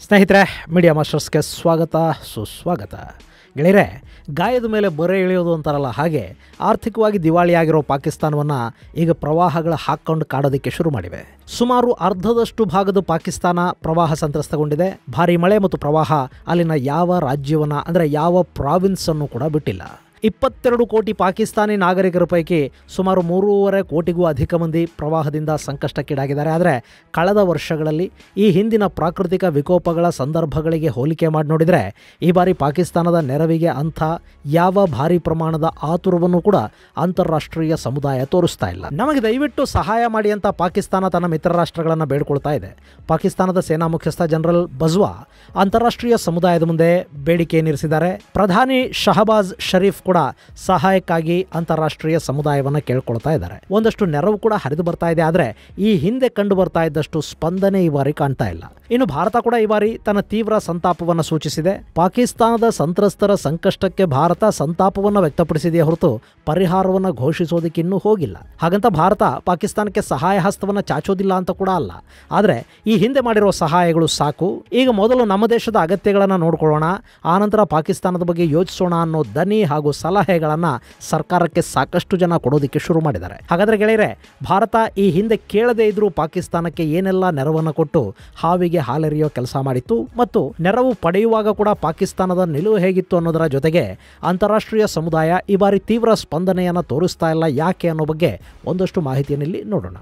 ಸ್ನೇಹಿತರೆ ಮೀಡಿಯಾ ಮಾಸ್ಟರ್ಸ್ಗೆ ಸ್ವಾಗತ ಸುಸ್ವಾಗತ ಗೆಳೆಯರೆ ಗಾಯದ ಮೇಲೆ ಬರೆ ಇಳಿಯೋದು ಅಂತಾರಲ್ಲ ಹಾಗೆ ಆರ್ಥಿಕವಾಗಿ ದಿವಾಳಿಯಾಗಿರೋ ಪಾಕಿಸ್ತಾನವನ್ನು ಈಗ ಪ್ರವಾಹಗಳು ಹಾಕ್ಕೊಂಡು ಕಾಡೋದಕ್ಕೆ ಶುರು ಮಾಡಿವೆ ಸುಮಾರು ಅರ್ಧದಷ್ಟು ಭಾಗದ ಪಾಕಿಸ್ತಾನ ಪ್ರವಾಹ ಸಂತ್ರಸ್ತಗೊಂಡಿದೆ ಭಾರಿ ಮಳೆ ಮತ್ತು ಪ್ರವಾಹ ಅಲ್ಲಿನ ಯಾವ ರಾಜ್ಯವನ್ನು ಅಂದರೆ ಯಾವ ಪ್ರಾವಿನ್ಸನ್ನು ಕೂಡ ಬಿಟ್ಟಿಲ್ಲ ಇಪ್ಪತ್ತೆರಡು ಕೋಟಿ ಪಾಕಿಸ್ತಾನಿ ನಾಗರಿಕರ ಪೈಕಿ ಸುಮಾರು ಮೂರುವರೆ ಕೋಟಿಗೂ ಅಧಿಕ ಮಂದಿ ಪ್ರವಾಹದಿಂದ ಸಂಕಷ್ಟಕ್ಕೀಡಾಗಿದ್ದಾರೆ ಆದರೆ ಕಳೆದ ವರ್ಷಗಳಲ್ಲಿ ಈ ಹಿಂದಿನ ಪ್ರಾಕೃತಿಕ ವಿಕೋಪಗಳ ಸಂದರ್ಭಗಳಿಗೆ ಹೋಲಿಕೆ ಮಾಡಿ ನೋಡಿದರೆ ಈ ಬಾರಿ ಪಾಕಿಸ್ತಾನದ ನೆರವಿಗೆ ಅಂಥ ಯಾವ ಭಾರಿ ಪ್ರಮಾಣದ ಆತುರವನ್ನು ಕೂಡ ಅಂತಾರಾಷ್ಟ್ರೀಯ ಸಮುದಾಯ ತೋರಿಸ್ತಾ ಇಲ್ಲ ನಮಗೆ ದಯವಿಟ್ಟು ಸಹಾಯ ಮಾಡಿ ಅಂತ ಪಾಕಿಸ್ತಾನ ತನ್ನ ಮಿತ್ರ ರಾಷ್ಟ್ರಗಳನ್ನು ಬೇಡ್ಕೊಳ್ತಾ ಇದೆ ಪಾಕಿಸ್ತಾನದ ಸೇನಾ ಮುಖ್ಯಸ್ಥ ಜನರಲ್ ಬಜ್ವಾ ಅಂತಾರಾಷ್ಟ್ರೀಯ ಸಮುದಾಯದ ಮುಂದೆ ಬೇಡಿಕೆ ನೀಡಿಸಿದ್ದಾರೆ ಪ್ರಧಾನಿ ಶಹಬಾಜ್ ಶರೀಫ್ ಕೂಡ ಸಹಾಯಕ್ಕಾಗಿ ಅಂತಾರಾಷ್ಟ್ರೀಯ ಸಮುದಾಯವನ್ನು ಕೇಳ್ಕೊಳ್ತಾ ಇದ್ದಾರೆ ಒಂದಷ್ಟು ನೆರವು ಕೂಡ ಹರಿದು ಬರ್ತಾ ಇದೆ ಆದರೆ ಈ ಹಿಂದೆ ಕಂಡು ಬರ್ತಾ ಇದ್ದಷ್ಟು ಸ್ಪಂದನೆ ಈ ಬಾರಿ ಕಾಣ್ತಾ ಇಲ್ಲ ಇನ್ನು ಭಾರತ ಕೂಡ ಈ ಬಾರಿ ತನ್ನ ತೀವ್ರ ಸಂತಾಪವನ್ನು ಸೂಚಿಸಿದೆ ಪಾಕಿಸ್ತಾನದ ಸಂತ್ರಸ್ತರ ಸಂಕಷ್ಟಕ್ಕೆ ಭಾರತ ಸಂತಾಪವನ್ನು ವ್ಯಕ್ತಪಡಿಸಿದೆಯೇ ಹೊರತು ಪರಿಹಾರವನ್ನು ಘೋಷಿಸೋದಕ್ಕೆ ಇನ್ನೂ ಹೋಗಿಲ್ಲ ಹಾಗಂತ ಭಾರತ ಪಾಕಿಸ್ತಾನಕ್ಕೆ ಸಹಾಯ ಹಸ್ತವನ್ನು ಚಾಚೋದಿಲ್ಲ ಅಂತ ಕೂಡ ಅಲ್ಲ ಆದರೆ ಈ ಹಿಂದೆ ಮಾಡಿರೋ ಸಹಾಯಗಳು ಸಾಕು ಈಗ ಮೊದಲು ನಮ್ಮ ದೇಶದ ಅಗತ್ಯಗಳನ್ನು ನೋಡ್ಕೊಳ್ಳೋಣ ಆನಂತರ ಪಾಕಿಸ್ತಾನದ ಬಗ್ಗೆ ಯೋಚಿಸೋಣ ಅನ್ನೋ ದನಿ ಹಾಗೂ ಸಲಹೆಗಳನ್ನು ಸರ್ಕಾರಕ್ಕೆ ಸಾಕಷ್ಟು ಜನ ಕೊಡೋದಕ್ಕೆ ಶುರು ಮಾಡಿದ್ದಾರೆ ಹಾಗಾದರೆ ಗೆಳೆಯರೆ ಭಾರತ ಈ ಹಿಂದೆ ಕೇಳದೇ ಇದ್ರೂ ಪಾಕಿಸ್ತಾನಕ್ಕೆ ಏನೆಲ್ಲ ನೆರವನ್ನು ಕೊಟ್ಟು ಹಾವಿಗೆ ಹಾಲೆರೆಯೋ ಕೆಲಸ ಮಾಡಿತ್ತು ಮತ್ತು ನೆರವು ಪಡೆಯುವಾಗ ಕೂಡ ಪಾಕಿಸ್ತಾನದ ನಿಲುವು ಹೇಗಿತ್ತು ಅನ್ನೋದರ ಜೊತೆಗೆ ಅಂತಾರಾಷ್ಟ್ರೀಯ ಸಮುದಾಯ ಈ ಬಾರಿ ತೀವ್ರ ಸ್ಪಂದನೆಯನ್ನು ತೋರಿಸ್ತಾ ಇಲ್ಲ ಯಾಕೆ ಅನ್ನೋ ಬಗ್ಗೆ ಒಂದಷ್ಟು ಮಾಹಿತಿಯನ್ನು ಇಲ್ಲಿ ನೋಡೋಣ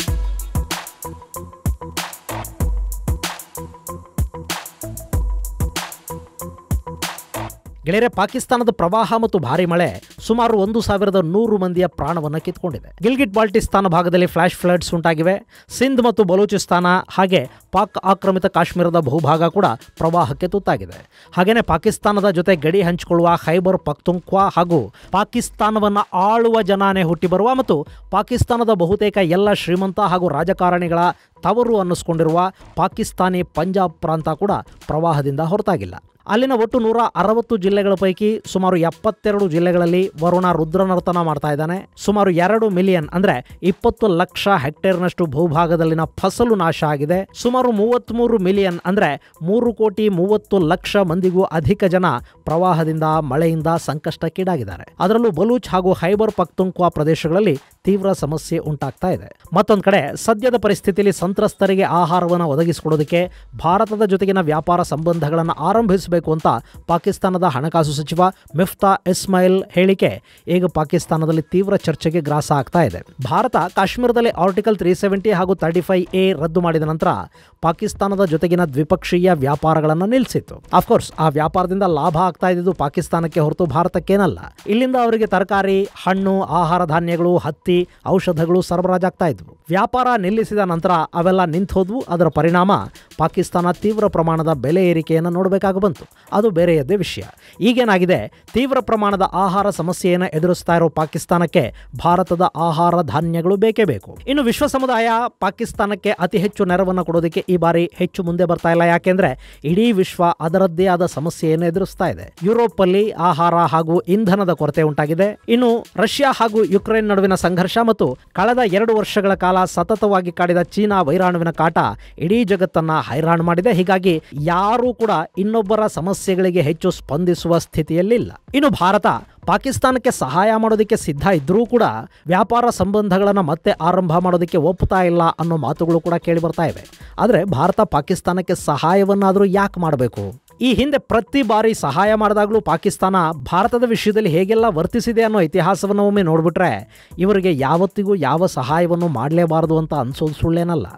ಗೆಳೆಯರೆ ಪಾಕಿಸ್ತಾನದ ಪ್ರವಾಹ ಮತ್ತು ಭಾರಿ ಮಳೆ ಸುಮಾರು ಒಂದು ಸಾವಿರದ ನೂರು ಮಂದಿಯ ಪ್ರಾಣವನ್ನು ಕಿತ್ಕೊಂಡಿದೆ ಗಿಲ್ಗಿಟ್ ಬಾಲ್ಟಿಸ್ತಾನ ಭಾಗದಲ್ಲಿ ಫ್ಲಾಶ್ ಫ್ಲಡ್ಸ್ ಉಂಟಾಗಿವೆ ಸಿಂಧ್ ಮತ್ತು ಬಲೂಚಿಸ್ತಾನ ಹಾಗೆ ಪಾಕ್ ಆಕ್ರಮಿತ ಕಾಶ್ಮೀರದ ಬಹುಭಾಗ ಕೂಡ ಪ್ರವಾಹಕ್ಕೆ ತುತ್ತಾಗಿದೆ ಹಾಗೆಯೇ ಪಾಕಿಸ್ತಾನದ ಜೊತೆ ಗಡಿ ಹಂಚಿಕೊಳ್ಳುವ ಖೈಬರ್ ಪಖ್ತುಂಕ್ವಾ ಹಾಗೂ ಪಾಕಿಸ್ತಾನವನ್ನು ಆಳುವ ಜನಾನೇ ಹುಟ್ಟಿ ಬರುವ ಮತ್ತು ಪಾಕಿಸ್ತಾನದ ಬಹುತೇಕ ಎಲ್ಲ ಶ್ರೀಮಂತ ಹಾಗೂ ರಾಜಕಾರಣಿಗಳ ತವರು ಅನ್ನಿಸ್ಕೊಂಡಿರುವ ಪಾಕಿಸ್ತಾನಿ ಪಂಜಾಬ್ ಪ್ರಾಂತ ಕೂಡ ಪ್ರವಾಹದಿಂದ ಹೊರತಾಗಿಲ್ಲ ಅಲ್ಲಿನ ಒಟ್ಟು ನೂರ ಅರವತ್ತು ಜಿಲ್ಲೆಗಳ ಪೈಕಿ ಸುಮಾರು ಎಪ್ಪತ್ತೆರಡು ಜಿಲ್ಲೆಗಳಲ್ಲಿ ವರುಣ ರುದ್ರನರ್ತನ ಮಾಡ್ತಾ ಇದ್ದಾನೆ ಸುಮಾರು ಎರಡು ಮಿಲಿಯನ್ ಅಂದ್ರೆ ಇಪ್ಪತ್ತು ಲಕ್ಷ ಹೆಕ್ಟೇರ್ನಷ್ಟು ಭೂಭಾಗದಲ್ಲಿನ ಫಸಲು ನಾಶ ಆಗಿದೆ ಸುಮಾರು ಮೂವತ್ತ್ಮೂರು ಮಿಲಿಯನ್ ಅಂದ್ರೆ ಮೂರು ಕೋಟಿ ಮೂವತ್ತು ಲಕ್ಷ ಮಂದಿಗೂ ಅಧಿಕ ಜನ ಪ್ರವಾಹದಿಂದ ಮಳೆಯಿಂದ ಸಂಕಷ್ಟಕ್ಕೀಡಾಗಿದ್ದಾರೆ ಅದರಲ್ಲೂ ಬಲೂಚ್ ಹಾಗೂ ಖೈಬರ್ ಪಖ್ತುಂಕ್ವಾ ಪ್ರದೇಶಗಳಲ್ಲಿ ತೀವ್ರ ಸಮಸ್ಯೆ ಉಂಟಾಗ್ತಾ ಇದೆ ಮತ್ತೊಂದು ಕಡೆ ಸದ್ಯದ ಪರಿಸ್ಥಿತಿಯಲ್ಲಿ ಸಂತ್ರಸ್ತರಿಗೆ ಆಹಾರವನ್ನು ಒದಗಿಸಿಕೊಡೋದಕ್ಕೆ ಭಾರತದ ಜೊತೆಗಿನ ವ್ಯಾಪಾರ ಸಂಬಂಧಗಳನ್ನು ಆರಂಭಿಸಬೇಕು ಅಂತ ಪಾಕಿಸ್ತಾನದ ಹಣಕಾಸು ಸಚಿವ ಮಿಫ್ತಾ ಇಸ್ಮಾಯಿಲ್ ಹೇಳಿಕೆ ಈಗ ಪಾಕಿಸ್ತಾನದಲ್ಲಿ ತೀವ್ರ ಚರ್ಚೆಗೆ ಗ್ರಾಸ ಆಗ್ತಾ ಇದೆ ಭಾರತ ಕಾಶ್ಮೀರದಲ್ಲಿ ಆರ್ಟಿಕಲ್ ತ್ರೀ ಸೆವೆಂಟಿ ಹಾಗೂ ತರ್ಟಿ ಫೈವ್ ಎ ರದ್ದು ಮಾಡಿದ ನಂತರ ಪಾಕಿಸ್ತಾನದ ಜೊತೆಗಿನ ದ್ವಿಪಕ್ಷೀಯ ವ್ಯಾಪಾರಗಳನ್ನು ನಿಲ್ಲಿಸಿತ್ತು ಅಫ್ಕೋರ್ಸ್ ಆ ವ್ಯಾಪಾರದಿಂದ ಲಾಭ ಆಗ್ತಾ ಇದ್ದಿದ್ದು ಪಾಕಿಸ್ತಾನಕ್ಕೆ ಹೊರತು ಭಾರತಕ್ಕೇನಲ್ಲ ಇಲ್ಲಿಂದ ಅವರಿಗೆ ತರಕಾರಿ ಹಣ್ಣು ಆಹಾರ ಧಾನ್ಯಗಳು ಹತ್ತಿ ಔಷಧಗಳು ಸರಬರಾಜಾಗ್ತಾ ಇದ್ವು ವ್ಯಾಪಾರ ನಿಲ್ಲಿಸಿದ ನಂತರ ಅವೆಲ್ಲ ನಿಂತು ಹೋದ್ವು ಅದರ ಪರಿಣಾಮ ಪಾಕಿಸ್ತಾನ ತೀವ್ರ ಪ್ರಮಾಣದ ಬೆಲೆ ಏರಿಕೆಯನ್ನು ನೋಡಬೇಕಾಗಿ ಬಂತು ಅದು ಬೇರೆಯದ್ದೇ ವಿಷಯ ಈಗೇನಾಗಿದೆ ತೀವ್ರ ಪ್ರಮಾಣದ ಆಹಾರ ಸಮಸ್ಯೆಯನ್ನು ಎದುರಿಸ್ತಾ ಇರೋ ಪಾಕಿಸ್ತಾನಕ್ಕೆ ಭಾರತದ ಆಹಾರ ಧಾನ್ಯಗಳು ಬೇಕೇ ಬೇಕು ಇನ್ನು ವಿಶ್ವ ಸಮುದಾಯ ಪಾಕಿಸ್ತಾನಕ್ಕೆ ಅತಿ ಹೆಚ್ಚು ನೆರವನ್ನು ಕೊಡೋದಕ್ಕೆ ಈ ಬಾರಿ ಹೆಚ್ಚು ಮುಂದೆ ಬರ್ತಾ ಇಲ್ಲ ಯಾಕೆಂದ್ರೆ ಇಡೀ ವಿಶ್ವ ಅದರದ್ದೇ ಆದ ಸಮಸ್ಯೆಯನ್ನು ಎದುರಿಸ್ತಾ ಇದೆ ಯುರೋಪ್ ಅಲ್ಲಿ ಆಹಾರ ಹಾಗೂ ಇಂಧನದ ಕೊರತೆ ಉಂಟಾಗಿದೆ ಇನ್ನು ರಷ್ಯಾ ಹಾಗೂ ಯುಕ್ರೇನ್ ನಡುವಿನ ಸಂಘರ್ಷ ಮತ್ತು ಕಳೆದ ಎರಡು ವರ್ಷಗಳ ಕಾಲ ಸತತವಾಗಿ ಕಾಡಿದ ಚೀನಾ ವೈರಾಣುವಿನ ಕಾಟ ಇಡೀ ಜಗತ್ತನ್ನ ಹೈರಾಣ ಮಾಡಿದೆ ಹೀಗಾಗಿ ಯಾರೂ ಕೂಡ ಇನ್ನೊಬ್ಬರ ಸಮಸ್ಯೆಗಳಿಗೆ ಹೆಚ್ಚು ಸ್ಪಂದಿಸುವ ಸ್ಥಿತಿಯಲ್ಲಿಲ್ಲ ಇನ್ನು ಭಾರತ ಪಾಕಿಸ್ತಾನಕ್ಕೆ ಸಹಾಯ ಮಾಡೋದಕ್ಕೆ ಸಿದ್ಧ ಇದ್ರೂ ಕೂಡ ವ್ಯಾಪಾರ ಸಂಬಂಧಗಳನ್ನು ಮತ್ತೆ ಆರಂಭ ಮಾಡೋದಕ್ಕೆ ಒಪ್ಪುತ್ತಾ ಇಲ್ಲ ಅನ್ನೋ ಮಾತುಗಳು ಕೂಡ ಕೇಳಿ ಬರ್ತಾ ಇವೆ ಆದರೆ ಭಾರತ ಪಾಕಿಸ್ತಾನಕ್ಕೆ ಸಹಾಯವನ್ನಾದರೂ ಯಾಕೆ ಮಾಡಬೇಕು ಈ ಹಿಂದೆ ಪ್ರತಿ ಬಾರಿ ಸಹಾಯ ಮಾಡಿದಾಗಲೂ ಪಾಕಿಸ್ತಾನ ಭಾರತದ ವಿಷಯದಲ್ಲಿ ಹೇಗೆಲ್ಲ ವರ್ತಿಸಿದೆ ಅನ್ನೋ ಇತಿಹಾಸವನ್ನು ಒಮ್ಮೆ ನೋಡಿಬಿಟ್ರೆ ಇವರಿಗೆ ಯಾವತ್ತಿಗೂ ಯಾವ ಸಹಾಯವನ್ನು ಮಾಡಲೇಬಾರದು ಅಂತ ಅನ್ಸೋದು ಸುಳ್ಳೇನಲ್ಲ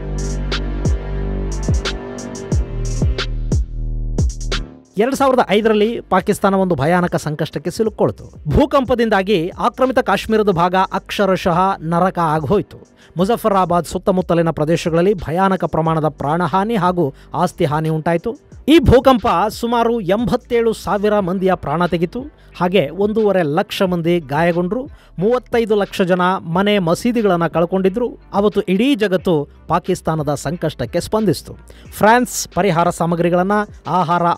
ಎರಡು ಸಾವಿರದ ಐದರಲ್ಲಿ ಪಾಕಿಸ್ತಾನ ಒಂದು ಭಯಾನಕ ಸಂಕಷ್ಟಕ್ಕೆ ಸಿಲುಕೊಳ್ತು ಭೂಕಂಪದಿಂದಾಗಿ ಆಕ್ರಮಿತ ಕಾಶ್ಮೀರದ ಭಾಗ ಅಕ್ಷರಶಃ ನರಕ ಆಗೋಯ್ತು ಮುಜಫರಾಬಾದ್ ಸುತ್ತಮುತ್ತಲಿನ ಪ್ರದೇಶಗಳಲ್ಲಿ ಭಯಾನಕ ಪ್ರಮಾಣದ ಪ್ರಾಣಹಾನಿ ಹಾಗೂ ಆಸ್ತಿ ಹಾನಿ ಉಂಟಾಯಿತು ಈ ಭೂಕಂಪ ಸುಮಾರು ಎಂಬತ್ತೇಳು ಸಾವಿರ ಮಂದಿಯ ಪ್ರಾಣ ತೆಗಿತು ಹಾಗೆ ಒಂದೂವರೆ ಲಕ್ಷ ಮಂದಿ ಗಾಯಗೊಂಡರು ಮೂವತ್ತೈದು ಲಕ್ಷ ಜನ ಮನೆ ಮಸೀದಿಗಳನ್ನು ಕಳ್ಕೊಂಡಿದ್ರು ಅವತ್ತು ಇಡೀ ಜಗತ್ತು ಪಾಕಿಸ್ತಾನದ ಸಂಕಷ್ಟಕ್ಕೆ ಸ್ಪಂದಿಸಿತು ಫ್ರಾನ್ಸ್ ಪರಿಹಾರ ಸಾಮಗ್ರಿಗಳನ್ನು ಆಹಾರ ಔಷಧ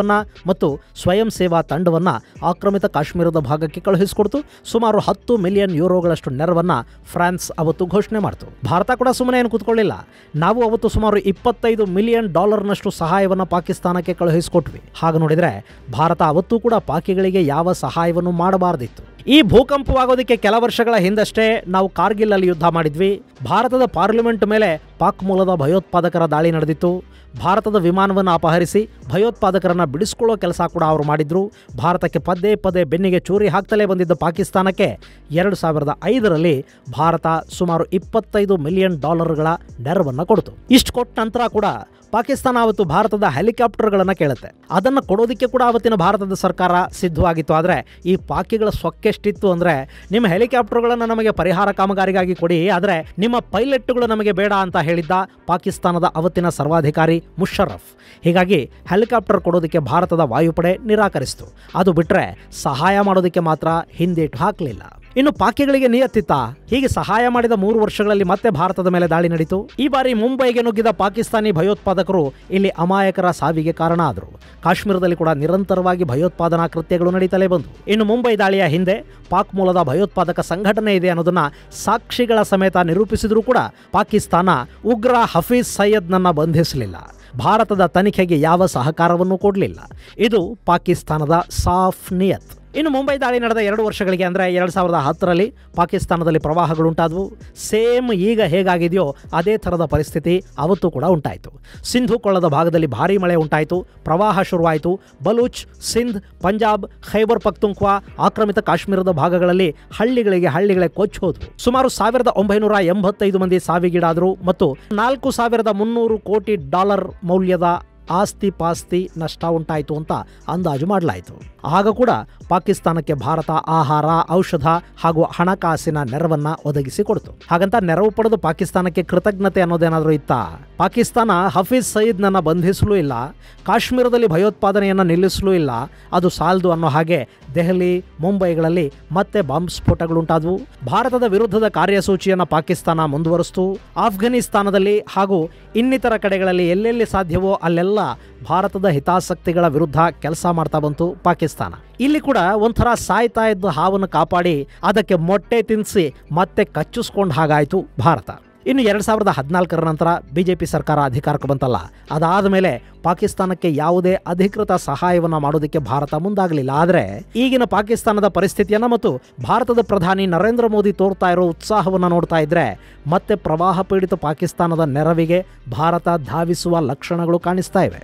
ಸಹಾಯವನ್ನ ಮತ್ತು ಸ್ವಯಂ ಸೇವಾ ತಂಡವನ್ನ ಆಕ್ರಮಿತ ಕಾಶ್ಮೀರದ ಭಾಗಕ್ಕೆ ಕಳುಹಿಸಿಕೊಡ್ತು ಸುಮಾರು ಹತ್ತು ಮಿಲಿಯನ್ ಯೂರೋಗಳಷ್ಟು ನೆರವನ್ನ ಫ್ರಾನ್ಸ್ ಅವತ್ತು ಘೋಷಣೆ ಮಾಡಿತು ಭಾರತ ಕೂಡ ಸುಮ್ಮನೆ ಏನು ಕೂತ್ಕೊಳ್ಳಿಲ್ಲ ನಾವು ಅವತ್ತು ಸುಮಾರು ಇಪ್ಪತ್ತೈದು ಮಿಲಿಯನ್ ಡಾಲರ್ನಷ್ಟು ಸಹಾಯವನ್ನು ಪಾಕಿಸ್ತಾನಕ್ಕೆ ಕಳುಹಿಸಿಕೊಟ್ವಿ ಹಾಗೆ ನೋಡಿದರೆ ಭಾರತ ಅವತ್ತೂ ಕೂಡ ಪಾಕಿಗಳಿಗೆ ಯಾವ ಸಹಾಯವನ್ನು ಮಾಡಬಾರದಿತ್ತು ಈ ಭೂಕಂಪವಾಗೋದಕ್ಕೆ ಕೆಲ ವರ್ಷಗಳ ಹಿಂದಷ್ಟೇ ನಾವು ಕಾರ್ಗಿಲ್ ಅಲ್ಲಿ ಯುದ್ಧ ಮಾಡಿದ್ವಿ ಭಾರತದ ಪಾರ್ಲಿಮೆಂಟ್ ಮೇಲೆ ಪಾಕ್ ಮೂಲದ ಭಯೋತ್ಪಾದಕರ ದಾಳಿ ನಡೆದಿತ್ತು ಭಾರತದ ವಿಮಾನವನ್ನು ಅಪಹರಿಸಿ ಭಯೋತ್ಪಾದಕರನ್ನ ಬಿಡಿಸ್ಕೊಳ್ಳೋ ಕೆಲಸ ಕೂಡ ಅವರು ಮಾಡಿದ್ರು ಭಾರತಕ್ಕೆ ಪದೇ ಪದೇ ಬೆನ್ನಿಗೆ ಚೂರಿ ಹಾಕ್ತಲೇ ಬಂದಿದ್ದ ಪಾಕಿಸ್ತಾನಕ್ಕೆ ಎರಡು ಸಾವಿರದ ಐದರಲ್ಲಿ ಭಾರತ ಸುಮಾರು ಇಪ್ಪತ್ತೈದು ಮಿಲಿಯನ್ ಡಾಲರ್ಗಳ ನೆರವನ್ನು ಕೊಡ್ತು ಇಷ್ಟು ಕೊಟ್ಟ ನಂತರ ಕೂಡ ಪಾಕಿಸ್ತಾನ ಅವತ್ತು ಭಾರತದ ಹೆಲಿಕಾಪ್ಟರ್ಗಳನ್ನು ಕೇಳುತ್ತೆ ಅದನ್ನು ಕೊಡೋದಕ್ಕೆ ಕೂಡ ಅವತ್ತಿನ ಭಾರತದ ಸರ್ಕಾರ ಸಿದ್ಧವಾಗಿತ್ತು ಆದರೆ ಈ ಪಾಕಿಗಳ ಸೊಕ್ಕೆಷ್ಟಿತ್ತು ಅಂದರೆ ನಿಮ್ಮ ಹೆಲಿಕಾಪ್ಟರ್ಗಳನ್ನು ನಮಗೆ ಪರಿಹಾರ ಕಾಮಗಾರಿಗಾಗಿ ಕೊಡಿ ಆದರೆ ನಿಮ್ಮ ಪೈಲಟ್ಗಳು ನಮಗೆ ಬೇಡ ಅಂತ ಹೇಳಿದ್ದ ಪಾಕಿಸ್ತಾನದ ಅವತ್ತಿನ ಸರ್ವಾಧಿಕಾರಿ ಮುಷರಫ್ ಹೀಗಾಗಿ ಹೆಲಿಕಾಪ್ಟರ್ ಕೊಡೋದಕ್ಕೆ ಭಾರತದ ವಾಯುಪಡೆ ನಿರಾಕರಿಸಿತು ಅದು ಬಿಟ್ಟರೆ ಸಹಾಯ ಮಾಡೋದಕ್ಕೆ ಮಾತ್ರ ಹಿಂದೇಟು ಹಾಕಲಿಲ್ಲ ಇನ್ನು ಪಾಕಿಗಳಿಗೆ ನಿಯತ್ತಿತ್ತ ಹೀಗೆ ಸಹಾಯ ಮಾಡಿದ ಮೂರು ವರ್ಷಗಳಲ್ಲಿ ಮತ್ತೆ ಭಾರತದ ಮೇಲೆ ದಾಳಿ ನಡೀತು ಈ ಬಾರಿ ಮುಂಬೈಗೆ ನುಗ್ಗಿದ ಪಾಕಿಸ್ತಾನಿ ಭಯೋತ್ಪಾದಕರು ಇಲ್ಲಿ ಅಮಾಯಕರ ಸಾವಿಗೆ ಕಾರಣ ಆದರು ಕಾಶ್ಮೀರದಲ್ಲಿ ಕೂಡ ನಿರಂತರವಾಗಿ ಭಯೋತ್ಪಾದನಾ ಕೃತ್ಯಗಳು ನಡೀತಲೇ ಬಂದು ಇನ್ನು ಮುಂಬೈ ದಾಳಿಯ ಹಿಂದೆ ಪಾಕ್ ಮೂಲದ ಭಯೋತ್ಪಾದಕ ಸಂಘಟನೆ ಇದೆ ಅನ್ನೋದನ್ನ ಸಾಕ್ಷಿಗಳ ಸಮೇತ ನಿರೂಪಿಸಿದರೂ ಕೂಡ ಪಾಕಿಸ್ತಾನ ಉಗ್ರ ಹಫೀಜ್ ಸೈಯದ್ನನ್ನ ಬಂಧಿಸಲಿಲ್ಲ ಭಾರತದ ತನಿಖೆಗೆ ಯಾವ ಸಹಕಾರವನ್ನು ಕೊಡಲಿಲ್ಲ ಇದು ಪಾಕಿಸ್ತಾನದ ಸಾಫ್ ನಿಯತ್ ಇನ್ನು ಮುಂಬೈ ದಾಳಿ ನಡೆದ ಎರಡು ವರ್ಷಗಳಿಗೆ ಅಂದರೆ ಎರಡು ಸಾವಿರದ ಹತ್ತರಲ್ಲಿ ಪಾಕಿಸ್ತಾನದಲ್ಲಿ ಪ್ರವಾಹಗಳುಂಟಾದವು ಸೇಮ್ ಈಗ ಹೇಗಾಗಿದೆಯೋ ಅದೇ ಥರದ ಪರಿಸ್ಥಿತಿ ಅವತ್ತು ಕೂಡ ಉಂಟಾಯಿತು ಸಿಂಧು ಕೊಳ್ಳದ ಭಾಗದಲ್ಲಿ ಭಾರೀ ಮಳೆ ಉಂಟಾಯಿತು ಪ್ರವಾಹ ಶುರುವಾಯಿತು ಬಲೂಚ್ ಸಿಂಧ್ ಪಂಜಾಬ್ ಖೈಬರ್ ಪಖ್ತುಂಖ್ವಾ ಆಕ್ರಮಿತ ಕಾಶ್ಮೀರದ ಭಾಗಗಳಲ್ಲಿ ಹಳ್ಳಿಗಳಿಗೆ ಹಳ್ಳಿಗಳೇ ಕೊಚ್ಚಿ ಹೋದವು ಸುಮಾರು ಸಾವಿರದ ಒಂಬೈನೂರ ಎಂಬತ್ತೈದು ಮಂದಿ ಸಾವಿಗೀಡಾದರು ಮತ್ತು ನಾಲ್ಕು ಸಾವಿರದ ಮುನ್ನೂರು ಕೋಟಿ ಡಾಲರ್ ಮೌಲ್ಯದ ಆಸ್ತಿ ಪಾಸ್ತಿ ನಷ್ಟ ಉಂಟಾಯಿತು ಅಂತ ಅಂದಾಜು ಮಾಡಲಾಯಿತು ಆಗ ಕೂಡ ಪಾಕಿಸ್ತಾನಕ್ಕೆ ಭಾರತ ಆಹಾರ ಔಷಧ ಹಾಗೂ ಹಣಕಾಸಿನ ನೆರವನ್ನ ಒದಗಿಸಿಕೊಡ್ತು ಹಾಗಂತ ನೆರವು ಪಡೆದು ಪಾಕಿಸ್ತಾನಕ್ಕೆ ಕೃತಜ್ಞತೆ ಅನ್ನೋದೇನಾದರೂ ಇತ್ತಾ ಪಾಕಿಸ್ತಾನ ಹಫೀಜ್ ಸಯೀದ್ನನ್ನ ಬಂಧಿಸಲೂ ಇಲ್ಲ ಕಾಶ್ಮೀರದಲ್ಲಿ ಭಯೋತ್ಪಾದನೆಯನ್ನು ನಿಲ್ಲಿಸಲೂ ಇಲ್ಲ ಅದು ಸಾಲದು ಅನ್ನೋ ಹಾಗೆ ದೆಹಲಿ ಮುಂಬೈಗಳಲ್ಲಿ ಮತ್ತೆ ಬಾಂಬ್ ಸ್ಫೋಟಗಳುಂಟಾದವು ಭಾರತದ ವಿರುದ್ಧದ ಕಾರ್ಯಸೂಚಿಯನ್ನು ಪಾಕಿಸ್ತಾನ ಮುಂದುವರಿಸಿತು ಆಫ್ಘನಿಸ್ತಾನದಲ್ಲಿ ಹಾಗೂ ಇನ್ನಿತರ ಕಡೆಗಳಲ್ಲಿ ಎಲ್ಲೆಲ್ಲಿ ಸಾಧ್ಯವೋ ಅಲ್ಲೆಲ್ಲ ಭಾರತದ ಹಿತಾಸಕ್ತಿಗಳ ವಿರುದ್ಧ ಕೆಲಸ ಮಾಡ್ತಾ ಬಂತು ಪಾಕಿಸ್ತಾನ ಇಲ್ಲಿ ಕೂಡ ಒಂಥರ ಸಾಯ್ತಾ ಇದ್ದ ಹಾವನ್ನು ಕಾಪಾಡಿ ಅದಕ್ಕೆ ಮೊಟ್ಟೆ ತಿನ್ನಿಸಿ ಮತ್ತೆ ಕಚ್ಚಿಸ್ಕೊಂಡ ಹಾಗಾಯಿತು ಭಾರತ ಇನ್ನು ಎರಡು ಸಾವಿರದ ಹದಿನಾಲ್ಕರ ನಂತರ ಬಿಜೆಪಿ ಸರ್ಕಾರ ಅಧಿಕಾರಕ್ಕೆ ಬಂತಲ್ಲ ಅದಾದ ಮೇಲೆ ಪಾಕಿಸ್ತಾನಕ್ಕೆ ಯಾವುದೇ ಅಧಿಕೃತ ಸಹಾಯವನ್ನು ಮಾಡೋದಕ್ಕೆ ಭಾರತ ಮುಂದಾಗಲಿಲ್ಲ ಆದರೆ ಈಗಿನ ಪಾಕಿಸ್ತಾನದ ಪರಿಸ್ಥಿತಿಯನ್ನು ಮತ್ತು ಭಾರತದ ಪ್ರಧಾನಿ ನರೇಂದ್ರ ಮೋದಿ ತೋರ್ತಾ ಇರೋ ಉತ್ಸಾಹವನ್ನು ನೋಡ್ತಾ ಇದ್ರೆ ಮತ್ತೆ ಪ್ರವಾಹ ಪೀಡಿತ ಪಾಕಿಸ್ತಾನದ ನೆರವಿಗೆ ಭಾರತ ಧಾವಿಸುವ ಲಕ್ಷಣಗಳು ಕಾಣಿಸ್ತಾ ಇವೆ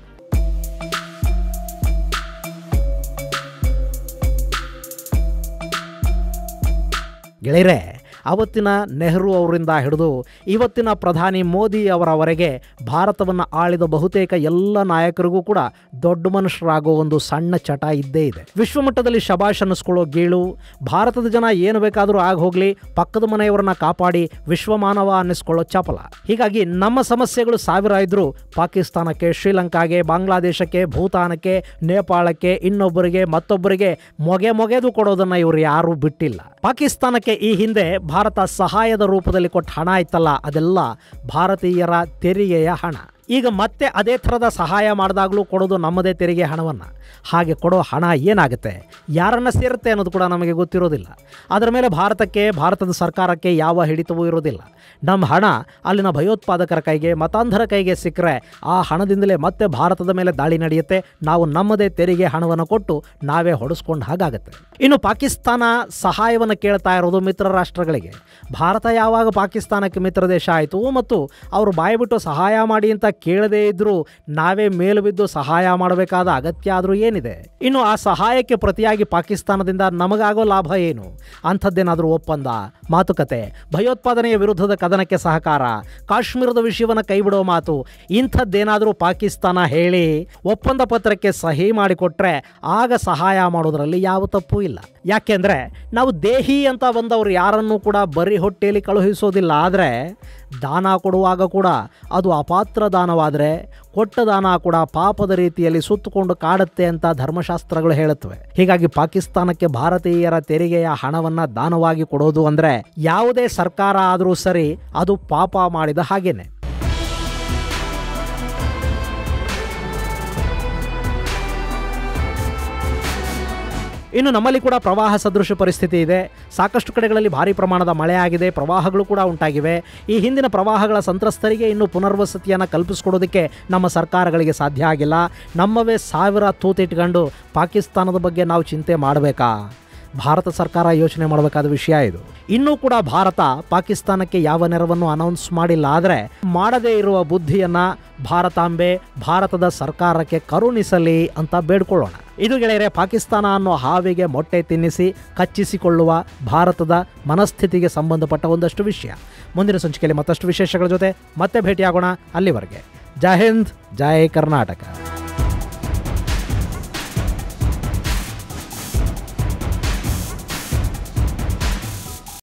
ಗೆಳೆಯರೆ ಅವತ್ತಿನ ನೆಹರು ಅವರಿಂದ ಹಿಡಿದು ಇವತ್ತಿನ ಪ್ರಧಾನಿ ಮೋದಿ ಅವರವರೆಗೆ ಭಾರತವನ್ನು ಆಳಿದ ಬಹುತೇಕ ಎಲ್ಲ ನಾಯಕರಿಗೂ ಕೂಡ ದೊಡ್ಡ ಮನುಷ್ಯರಾಗೋ ಒಂದು ಸಣ್ಣ ಚಟ ಇದ್ದೇ ಇದೆ ವಿಶ್ವಮಟ್ಟದಲ್ಲಿ ಶಬಾಷ್ ಅನ್ನಿಸ್ಕೊಳ್ಳೋ ಗೀಳು ಭಾರತದ ಜನ ಏನು ಬೇಕಾದರೂ ಆಗ ಹೋಗಲಿ ಪಕ್ಕದ ಮನೆಯವರನ್ನ ಕಾಪಾಡಿ ವಿಶ್ವಮಾನವ ಅನ್ನಿಸ್ಕೊಳ್ಳೋ ಚಪಲ ಹೀಗಾಗಿ ನಮ್ಮ ಸಮಸ್ಯೆಗಳು ಸಾವಿರ ಇದ್ರೂ ಪಾಕಿಸ್ತಾನಕ್ಕೆ ಶ್ರೀಲಂಕಾಗೆ ಬಾಂಗ್ಲಾದೇಶಕ್ಕೆ ಭೂತಾನಕ್ಕೆ ನೇಪಾಳಕ್ಕೆ ಇನ್ನೊಬ್ಬರಿಗೆ ಮತ್ತೊಬ್ಬರಿಗೆ ಮೊಗೆ ಮೊಗೆದು ಕೊಡೋದನ್ನ ಇವರು ಯಾರೂ ಬಿಟ್ಟಿಲ್ಲ ಪಾಕಿಸ್ತಾನಕ್ಕೆ ಈ ಹಿಂದೆ ಭಾರತ ಸಹಾಯದ ರೂಪದಲ್ಲಿ ಕೊಟ್ಟ ಹಣ ಇತ್ತಲ್ಲ ಅದೆಲ್ಲ ಭಾರತೀಯರ ತೆರಿಗೆಯ ಹಣ ಈಗ ಮತ್ತೆ ಅದೇ ಥರದ ಸಹಾಯ ಮಾಡಿದಾಗಲೂ ಕೊಡೋದು ನಮ್ಮದೇ ತೆರಿಗೆ ಹಣವನ್ನು ಹಾಗೆ ಕೊಡೋ ಹಣ ಏನಾಗುತ್ತೆ ಯಾರನ್ನ ಸೇರುತ್ತೆ ಅನ್ನೋದು ಕೂಡ ನಮಗೆ ಗೊತ್ತಿರೋದಿಲ್ಲ ಅದರ ಮೇಲೆ ಭಾರತಕ್ಕೆ ಭಾರತದ ಸರ್ಕಾರಕ್ಕೆ ಯಾವ ಹಿಡಿತವೂ ಇರೋದಿಲ್ಲ ನಮ್ಮ ಹಣ ಅಲ್ಲಿನ ಭಯೋತ್ಪಾದಕರ ಕೈಗೆ ಮತಾಂಧರ ಕೈಗೆ ಸಿಕ್ಕರೆ ಆ ಹಣದಿಂದಲೇ ಮತ್ತೆ ಭಾರತದ ಮೇಲೆ ದಾಳಿ ನಡೆಯುತ್ತೆ ನಾವು ನಮ್ಮದೇ ತೆರಿಗೆ ಹಣವನ್ನು ಕೊಟ್ಟು ನಾವೇ ಹೊಡೆಸ್ಕೊಂಡು ಹಾಗಾಗುತ್ತೆ ಇನ್ನು ಪಾಕಿಸ್ತಾನ ಸಹಾಯವನ್ನು ಕೇಳ್ತಾ ಇರೋದು ಮಿತ್ರ ರಾಷ್ಟ್ರಗಳಿಗೆ ಭಾರತ ಯಾವಾಗ ಪಾಕಿಸ್ತಾನಕ್ಕೆ ಮಿತ್ರ ದೇಶ ಆಯಿತು ಮತ್ತು ಅವರು ಬಾಯ್ಬಿಟ್ಟು ಸಹಾಯ ಮಾಡಿ ಅಂತ ಕೇಳದೇ ಇದ್ದರೂ ನಾವೇ ಮೇಲು ಬಿದ್ದು ಸಹಾಯ ಮಾಡಬೇಕಾದ ಅಗತ್ಯ ಆದರೂ ಏನಿದೆ ಇನ್ನು ಆ ಸಹಾಯಕ್ಕೆ ಪ್ರತಿಯಾಗಿ ಪಾಕಿಸ್ತಾನದಿಂದ ನಮಗಾಗೋ ಲಾಭ ಏನು ಅಂಥದ್ದೇನಾದರೂ ಒಪ್ಪಂದ ಮಾತುಕತೆ ಭಯೋತ್ಪಾದನೆಯ ವಿರುದ್ಧದ ಕದನಕ್ಕೆ ಸಹಕಾರ ಕಾಶ್ಮೀರದ ವಿಷಯವನ್ನು ಕೈಬಿಡೋ ಮಾತು ಇಂಥದ್ದೇನಾದರೂ ಪಾಕಿಸ್ತಾನ ಹೇಳಿ ಒಪ್ಪಂದ ಪತ್ರಕ್ಕೆ ಸಹಿ ಮಾಡಿಕೊಟ್ರೆ ಆಗ ಸಹಾಯ ಮಾಡೋದರಲ್ಲಿ ಯಾವ ತಪ್ಪು ಇಲ್ಲ ಯಾಕೆಂದರೆ ನಾವು ದೇಹಿ ಅಂತ ಬಂದವರು ಯಾರನ್ನೂ ಕೂಡ ಬರೀ ಹೊಟ್ಟೆಯಲ್ಲಿ ಕಳುಹಿಸೋದಿಲ್ಲ ಆದರೆ ದಾನ ಕೊಡುವಾಗ ಕೂಡ ಅದು ಅಪಾತ್ರ ದಾನವಾದರೆ ಕೊಟ್ಟ ದಾನ ಕೂಡ ಪಾಪದ ರೀತಿಯಲ್ಲಿ ಸುತ್ತಕೊಂಡು ಕಾಡುತ್ತೆ ಅಂತ ಧರ್ಮಶಾಸ್ತ್ರಗಳು ಹೇಳುತ್ತವೆ ಹೀಗಾಗಿ ಪಾಕಿಸ್ತಾನಕ್ಕೆ ಭಾರತೀಯರ ತೆರಿಗೆಯ ಹಣವನ್ನು ದಾನವಾಗಿ ಕೊಡೋದು ಅಂದರೆ ಯಾವುದೇ ಸರ್ಕಾರ ಆದರೂ ಸರಿ ಅದು ಪಾಪ ಮಾಡಿದ ಹಾಗೇನೆ ಇನ್ನು ನಮ್ಮಲ್ಲಿ ಕೂಡ ಪ್ರವಾಹ ಸದೃಶ ಪರಿಸ್ಥಿತಿ ಇದೆ ಸಾಕಷ್ಟು ಕಡೆಗಳಲ್ಲಿ ಭಾರಿ ಪ್ರಮಾಣದ ಮಳೆ ಆಗಿದೆ ಪ್ರವಾಹಗಳು ಕೂಡ ಉಂಟಾಗಿವೆ ಈ ಹಿಂದಿನ ಪ್ರವಾಹಗಳ ಸಂತ್ರಸ್ತರಿಗೆ ಇನ್ನು ಪುನರ್ವಸತಿಯನ್ನು ಕಲ್ಪಿಸ್ಕೊಡೋದಕ್ಕೆ ನಮ್ಮ ಸರ್ಕಾರಗಳಿಗೆ ಸಾಧ್ಯ ಆಗಿಲ್ಲ ನಮ್ಮವೇ ಸಾವಿರ ತೂತಿಟ್ಕೊಂಡು ಪಾಕಿಸ್ತಾನದ ಬಗ್ಗೆ ನಾವು ಚಿಂತೆ ಮಾಡಬೇಕಾ ಭಾರತ ಸರ್ಕಾರ ಯೋಚನೆ ಮಾಡಬೇಕಾದ ವಿಷಯ ಇದು ಇನ್ನೂ ಕೂಡ ಭಾರತ ಪಾಕಿಸ್ತಾನಕ್ಕೆ ಯಾವ ನೆರವನ್ನು ಅನೌನ್ಸ್ ಮಾಡಿಲ್ಲ ಆದರೆ ಮಾಡದೇ ಇರುವ ಬುದ್ಧಿಯನ್ನ ಭಾರತಾಂಬೆ ಭಾರತದ ಸರ್ಕಾರಕ್ಕೆ ಕರುಣಿಸಲಿ ಅಂತ ಬೇಡ್ಕೊಳ್ಳೋಣ ಇದು ಗೆಳೆಯರೆ ಪಾಕಿಸ್ತಾನ ಅನ್ನೋ ಹಾವಿಗೆ ಮೊಟ್ಟೆ ತಿನ್ನಿಸಿ ಕಚ್ಚಿಸಿಕೊಳ್ಳುವ ಭಾರತದ ಮನಸ್ಥಿತಿಗೆ ಸಂಬಂಧಪಟ್ಟ ಒಂದಷ್ಟು ವಿಷಯ ಮುಂದಿನ ಸಂಚಿಕೆಯಲ್ಲಿ ಮತ್ತಷ್ಟು ವಿಶೇಷಗಳ ಜೊತೆ ಮತ್ತೆ ಭೇಟಿಯಾಗೋಣ ಅಲ್ಲಿವರೆಗೆ ಜೈ ಹಿಂದ್ ಜೈ ಕರ್ನಾಟಕ